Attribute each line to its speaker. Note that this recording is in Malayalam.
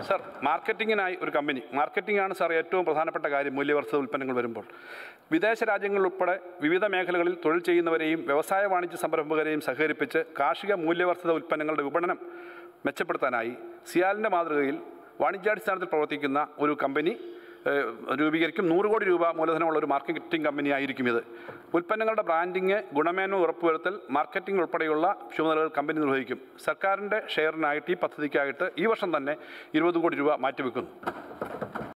Speaker 1: സർ മാർക്കറ്റിങ്ങിനായി ഒരു കമ്പനി മാർക്കറ്റിംഗ് ആണ് സാർ ഏറ്റവും പ്രധാനപ്പെട്ട കാര്യം മൂല്യവർദ്ധിത ഉൽപ്പന്നങ്ങൾ വരുമ്പോൾ വിദേശ രാജ്യങ്ങൾ ഉൾപ്പെടെ വിവിധ മേഖലകളിൽ തൊഴിൽ ചെയ്യുന്നവരെയും വ്യവസായ വാണിജ്യ സംരംഭകരെയും സഹകരിപ്പിച്ച് കാർഷിക മൂല്യവർദ്ധിത ഉൽപ്പന്നങ്ങളുടെ വിപണനം മെച്ചപ്പെടുത്താനായി സിയാലിൻ്റെ മാതൃകയിൽ വാണിജ്യാടിസ്ഥാനത്തിൽ പ്രവർത്തിക്കുന്ന ഒരു കമ്പനി ഏഹ്, രൂപീകരിക്കും നൂറ് കോടി രൂപ മൂലധനമുള്ള ഒരു മാർക്കറ്റിംഗ് കമ്പനി ആയിരിക്കും ഇത് ഉൽപ്പന്നങ്ങളുടെ ബ്രാൻഡിങ് ഗുണമേന്മ ഉറപ്പുവരുത്തൽ മാർക്കറ്റിംഗ് ഉൾപ്പെടെയുള്ള ചുമതലകൾ കമ്പനി നിർവഹിക്കും സർക്കാരിൻ്റെ ഷെയറിനായിട്ട് ഈ പദ്ധതിക്കായിട്ട് ഈ വർഷം തന്നെ ഇരുപത് കോടി രൂപ മാറ്റിവെക്കുന്നു